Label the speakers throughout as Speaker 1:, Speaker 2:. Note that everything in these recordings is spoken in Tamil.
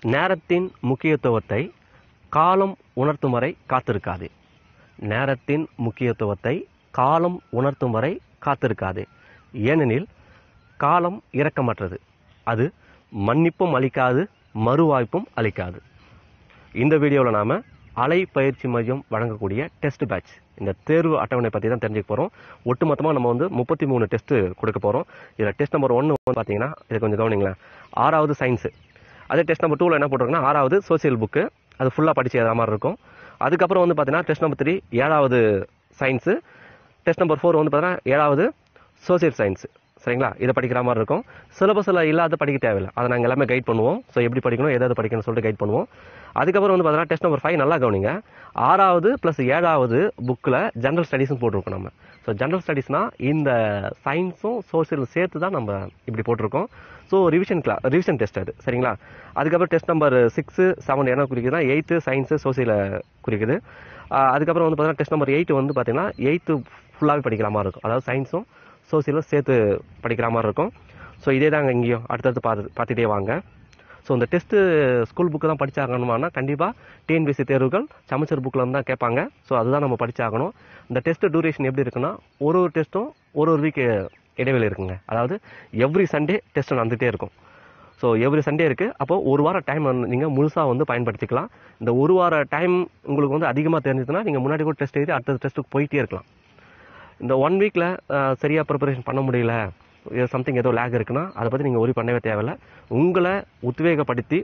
Speaker 1: நேரத்தின் முக்கியத்துவத்தை காலம் உணர்த்தும் வரை காத்திருக்காது நேரத்தின் முக்கியத்துவத்தை காலம் உணர்த்தும் வரை காத்திருக்காது ஏனெனில் காலம் இரக்கமற்றது அது மன்னிப்பும் அளிக்காது மறுவாய்ப்பும் அளிக்காது இந்த வீடியோவில் நாம் அலை பயிற்சி மையம் வழங்கக்கூடிய டெஸ்ட் பேட்ச் இந்த தேர்வு அட்டவணை பற்றி தான் தெரிஞ்சுக்க போகிறோம் ஒட்டுமொத்தமாக நம்ம வந்து முப்பத்தி மூணு டெஸ்ட்டு கொடுக்க போகிறோம் இதில் டெஸ்ட் நம்பர் ஒன்று வந்து பார்த்தீங்கன்னா இது கொஞ்சம் கவனிங்களேன் ஆறாவது சயின்ஸு அதே டெஸ்ட் நம்பர் டூவில் என்ன போட்டிருக்குன்னா ஆறாவது சோசியல் புக்கு அது ஃபுல்லாக படிச்சு எழுதுற மாதிரி இருக்கும் அதுக்கப்புறம் வந்து பார்த்தீங்கன்னா டெஸ்ட் நம்பர் த்ரீ ஏழாவது சயின்ஸு டெஸ்ட் நம்பர் ஃபோர் வந்து பார்த்தீங்கன்னா ஏழாவது சோசியல் சயின்ஸ் சரிங்களா இதை படிக்கிற மாதிரி இருக்கும் சிலபஸில் இல்லாத படிக்க தேவையில்லை அதை நாங்கள் எல்லாமே கைட் பண்ணுவோம் ஸோ எப்படி படிக்கணும் எதாவது படிக்கணும்னு சொல்லிட்டு கைட் பண்ணுவோம் அதுக்கப்புறம் வந்து பார்த்தீங்கன்னா டெஸ்ட் நம்பர் ஃபைவ் நல்லா கவனிங்க ஆறாவது ப்ளஸ் ஏழாவது புக்கில் ஜென்ரல் ஸ்டடீஸும் போட்டிருக்கோம் நம்ம ஸோ ஜென்ரல் ஸ்டடீஸ்னால் இந்த சயின்ஸும் சோசியலும் சேர்த்து தான் நம்ம இப்படி போட்டிருக்கோம் so revision class revision test அது சரிங்களா அதுக்கப்புறம் டெஸ்ட் நம்பர் சிக்ஸு செவன் என்ன குறிக்குதுன்னா எயித்து சயின்ஸு சோசியலை குறிக்குது ஆஹ் அதுக்கப்புறம் வந்து பார்த்தீங்கன்னா டெஸ்ட் நம்பர் எயிட் வந்து பார்த்தீங்கன்னா எயித்து ஃபுல்லாகவே படிக்கிற மாதிரி இருக்கும் அதாவது சயின்ஸும் சோசியலும் சேர்த்து படிக்கிற மாதிரி இருக்கும் ஸோ இதே தாங்க இங்கேயும் அடுத்தடுத்து பார்த்து பார்த்துட்டே வாங்க ஸோ இந்த டெஸ்ட்டு ஸ்கூல் புக்கு தான் படிச்சாகணுமானா கண்டிப்பாக டிஎன்பிஎஸ்சி தேர்வுகள் சமச்சர் புக்கில் இருந்து தான் கேட்பாங்க ஸோ அதுதான் நம்ம படிச்சாகணும் இந்த டெஸ்ட் டியூரேஷன் எப்படி இருக்குன்னா ஒரு ஒரு டெஸ்ட்டும் ஒரு ஒரு வீக் இடைவெளி இருக்குங்க அதாவது எவ்ரி சண்டே டெஸ்ட் நடந்துகிட்டே இருக்கும் ஸோ எவ்ரி சண்டே இருக்குது அப்போ ஒரு வாரம் டைம் வந்து நீங்கள் முழுசாக வந்து பயன்படுத்திக்கலாம் இந்த ஒரு வார டைம் உங்களுக்கு வந்து அதிகமாக தெரிஞ்சதுன்னா நீங்கள் முன்னாடி கூட டெஸ்ட் எழுதி அடுத்த டெஸ்ட்டுக்கு போயிட்டே இருக்கலாம் இந்த ஒன் வீக்கில் சரியாக ப்ரிப்பரேஷன் பண்ண முடியல சம்திங் ஏதோ லேக் இருக்குன்னா அதை பற்றி நீங்கள் ஒரி பண்ணவே தேவையில்ல உங்களை உத்வேகப்படுத்தி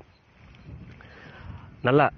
Speaker 1: நல்லா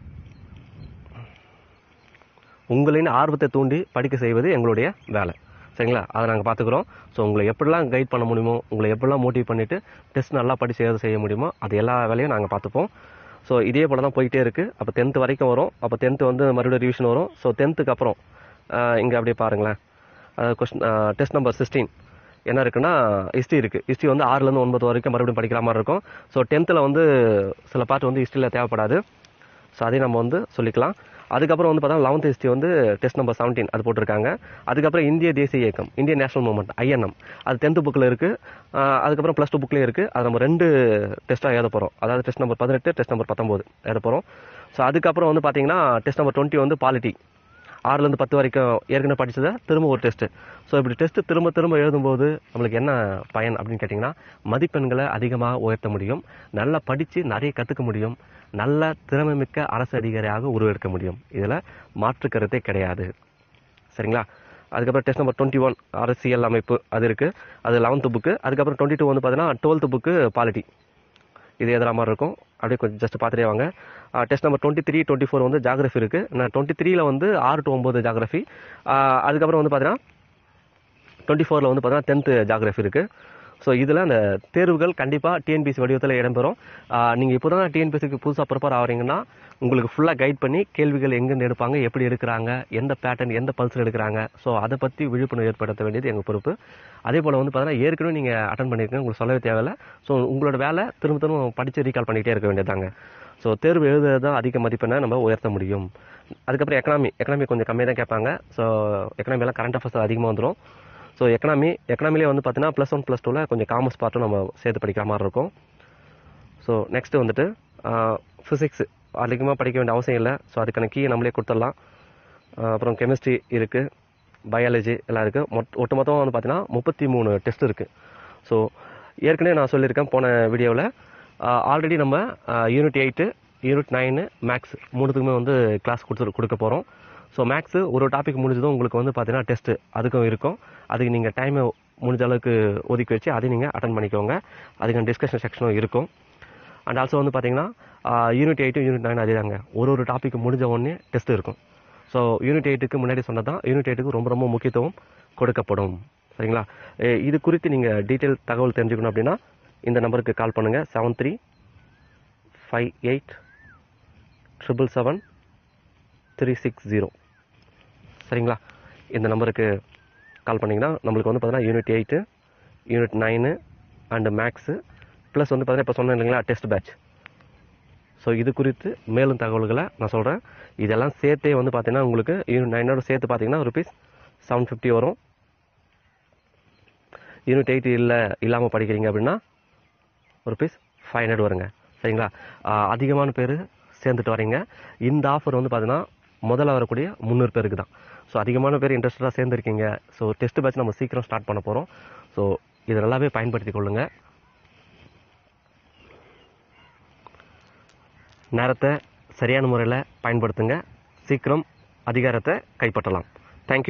Speaker 1: உங்களின் ஆர்வத்தை தூண்டி படிக்க செய்வது எங்களுடைய வேலை சரிங்களா அதை நாங்கள் பார்த்துக்குறோம் ஸோ உங்களை எப்படிலாம் கைட் பண்ண முடியுமோ உங்களை எப்படிலாம் மோட்டிவ் பண்ணிவிட்டு டெஸ்ட் நல்லா படித்து எது செய்ய முடியுமோ அது எல்லா வேலையும் நாங்கள் பார்த்துப்போம் ஸோ இதே போல் தான் போயிட்டே இருக்குது அப்போ டென்த்து வரைக்கும் வரும் அப்போ டென்த்து வந்து மறுபடியும் ரிவிஷன் வரும் ஸோ டென்த்துக்கு அப்புறம் இங்கே அப்படியே பாருங்களேன் கொஸ்டின் டெஸ்ட் நம்பர் சிக்ஸ்டீன் என்ன இருக்குன்னா ஹிஸ்ட்ரி இருக்குது ஹிஸ்ட்ரி வந்து ஆறுலேருந்து ஒன்பது வரைக்கும் மறுபடியும் படிக்கிற மாதிரி இருக்கும் ஸோ டென்த்தில் வந்து சில பாட்டு வந்து ஹிஸ்ட்ரியில் தேவைப்படாது ஸோ அதையும் நம்ம வந்து சொல்லிக்கலாம் அதுக்கப்புறம் வந்து பார்த்தா லெவன்த் ஹிஸ்ட்ரி வந்து டெஸ்ட் நம்பர் செவன்டீன் அது போட்டிருக்காங்க அதுக்கப்புறம் இந்திய தேசிய இயக்கம் இந்தியன் நேஷனல் மூவ்மெண்ட் ஐஎன்எம் அது டென்த்து புக்கில் இருக்குது அதுக்கப்புறம் ப்ளஸ் டூ புக்லேயும் இருக்குது அது நம்ம ரெண்டு டெஸ்ட்டாக எழுத போகிறோம் அதாவது டெஸ்ட் நம்பர் பதினெட்டு டெஸ்ட் நம்பர் பத்தொம்போது எழுத போகிறோம் ஸோ அதுக்கப்புறம் வந்து பார்த்தீங்கன்னா டெஸ்ட் நம்பர் டுவெண்ட்டி வந்து பாலிட்டி ஆறுலேருந்து பத்து வரைக்கும் ஏற்கனவே படிச்சதை திரும்ப ஒரு டெஸ்ட்டு ஸோ இப்படி டெஸ்ட்டு திரும்ப திரும்ப எழுதும்போது நம்மளுக்கு என்ன பயன் அப்படின்னு கேட்டிங்கன்னா மதிப்பெண்களை அதிகமாக உயர்த்த முடியும் நல்லா படித்து நிறைய கற்றுக்க முடியும் நல்ல திறமைமிக்க அரசு அதிகாரியாக உருவெடுக்க முடியும் இதில் மாற்று கருத்தே கிடையாது சரிங்களா அதுக்கப்புறம் டெஸ்ட் நம்பர் டுவெண்ட்டி ஒன் அரசியல் அமைப்பு அது இருக்குது அது லெவன்த்து புக்கு அதுக்கப்புறம் டுவெண்ட்டி டூ வந்து பார்த்தீங்கன்னா டுவெல்த்து புக்கு பாலிட்டி இது எதிர மாதிரி இருக்கும் அப்படியே கொஞ்சம் ஜஸ்ட் பார்த்துட்டே வாங்க test number twenty three twenty four வந்து ஜாகிரஃபி இருக்குது நான் டுவெண்ட்டி த்ரீல வந்து ஆறு டு ஒம்பது ஜாகிரஃபி அதுக்கப்புறம் வந்து பார்த்தீங்கன்னா டுவெண்ட்டி ஃபோரில் வந்து பார்த்தீங்கன்னா டென்த்து ஜாகிரஃபி இருக்குது ஸோ இதில் அந்த தேர்வுகள் கண்டிப்பாக டிஎன்பிசி வடிவத்தில் இடம்பெறும் நீங்கள் இப்போ தான் டிஎன்பிசிக்கு புதுசாக ப்ரிப்பேர் ஆகிறீங்கன்னா உங்களுக்கு ஃபுல்லாக கைட் பண்ணி கேள்விகள் எங்கேருந்து எடுப்பாங்க எப்படி எடுக்கிறாங்க எந்த பேட்டர்ன் எந்த பல்ஸில் எடுக்கிறாங்க ஸோ அதை பற்றி விழிப்புணர்வு ஏற்படுத்த வேண்டியது எங்கள் பொறுப்பு அதே போல் வந்து பார்த்தீங்கன்னா ஏற்கனவே நீங்கள் அட்டன் பண்ணியிருக்கீங்க உங்களுக்கு சொல்லவே தேவையில்லை ஸோ உங்களோட வேலை திரும்ப திரும்ப படித்து ரீகால் பண்ணிகிட்டே இருக்க வேண்டியதாங்க ஸோ தேர்வு எழுதுறது தான் அதிக மதிப்பெண்ணை நம்ம உயர்த்த முடியும் அதுக்கப்புறம் எக்கனாமி எக்கனாமி கொஞ்சம் கம்மியாக தான் கேட்பாங்க ஸோ எக்கனாமியெல்லாம் கரண்ட் அஃபேர்ஸ் அதிகமாக வந்துடும் ஸோ எக்கனாமி எக்கனாமிலே வந்து பார்த்தீங்கன்னா ப்ளஸ் ஒன் ப்ளஸ் டூவில் கொஞ்சம் காமர்ஸ் பார்ட்டும் நம்ம சேர்த்து படிக்கிற மாதிரி இருக்கும் ஸோ நெக்ஸ்ட்டு வந்துட்டு ஃபிசிக்ஸ் அதிகமாக படிக்க வேண்டிய அவசியம் இல்லை ஸோ அதுக்கான கீயை நம்மளே கொடுத்துடலாம் அப்புறம் கெமிஸ்ட்ரி இருக்குது பயாலஜி எல்லாம் இருக்குது மொட் ஒட்டு மொத்தம் வந்து பார்த்தீங்கன்னா முப்பத்தி மூணு டெஸ்ட் இருக்குது ஸோ ஏற்கனவே நான் சொல்லியிருக்கேன் போன வீடியோவில் ஆல்ரெடி நம்ம unit eight unit nine maths மூணுத்துக்குமே வந்து கிளாஸ் கொடுத்து கொடுக்க போகிறோம் ஸோ மேக்ஸு ஒரு டாபிக் முடிஞ்சதும் உங்களுக்கு வந்து பார்த்தீங்கன்னா டெஸ்ட்டு அதுக்கும் இருக்கும் அதுக்கு நீங்கள் டைமை முடிஞ்ச அளவுக்கு ஒதுக்கி வச்சு அதையும் நீங்கள் அட்டன் பண்ணிக்கோங்க அதுக்கான டிஸ்கஷன் செக்ஷனும் இருக்கும் அண்ட் ஆல்சோ வந்து பார்த்தீங்கன்னா யூனிட் எயிட்டு யூனிட் நைன் அதே தாங்க ஒரு ஒரு டாபிக் முடிஞ்ச உடனே டெஸ்ட் இருக்கும் ஸோ யூனிட் எயிட்டுக்கு முன்னாடி சொன்னது தான் யூனிட் எயிட்டுக்கு ரொம்ப ரொம்ப முக்கியத்துவம் கொடுக்கப்படும் சரிங்களா இது குறித்து நீங்கள் டீட்டெயில் தகவல் தெரிஞ்சுக்கணும் அப்படின்னா இந்த நம்பருக்கு கால் பண்ணுங்கள் seven three five eight triple seven three six zero சரிங்களா இந்த நம்பருக்கு கால் பண்ணிங்கன்னா நம்மளுக்கு வந்து பார்த்தீங்கன்னா unit eight unit nine and maths plus வந்து பார்த்தீங்கன்னா இப்போ சொன்னேன் இல்லைங்களா டெஸ்ட் பேட்ச் ஸோ இது குறித்து மேலும் தகவல்களை நான் சொல்கிறேன் இதெல்லாம் சேர்த்தே வந்து பார்த்தீங்கன்னா உங்களுக்கு யூனிட் நைனோட சேர்த்து பார்த்தீங்கன்னா ருபீஸ் செவன் ஃபிஃப்டி வரும் யூனிட் எயிட் இல்லை இல்லாமல் படிக்கிறீங்க அப்படின்னா ருபீஸ் ஃபைவ் ஹண்ட்ரட் வருங்க சரிங்களா ஆஹ் அதிகமான பேர் சேர்ந்துட்டு வரீங்க இந்த ஆஃபர் வந்து பார்த்தீங்கன்னா முதல்ல வரக்கூடிய முந்நூறு பேருக்கு தான் ஸோ அதிகமான பேர் இன்ட்ரெஸ்டடாக சேர்ந்துருக்கீங்க ஸோ டெஸ்ட் பேட்ச் நம்ம சீக்கிரம் ஸ்டார்ட் பண்ண போகிறோம் ஸோ இதை நல்லாவே பயன்படுத்தி கொள்ளுங்கள் நேரத்தை சரியான முறையில் பயன்படுத்துங்க சீக்கிரம் அதிகாரத்தை கைப்பற்றலாம்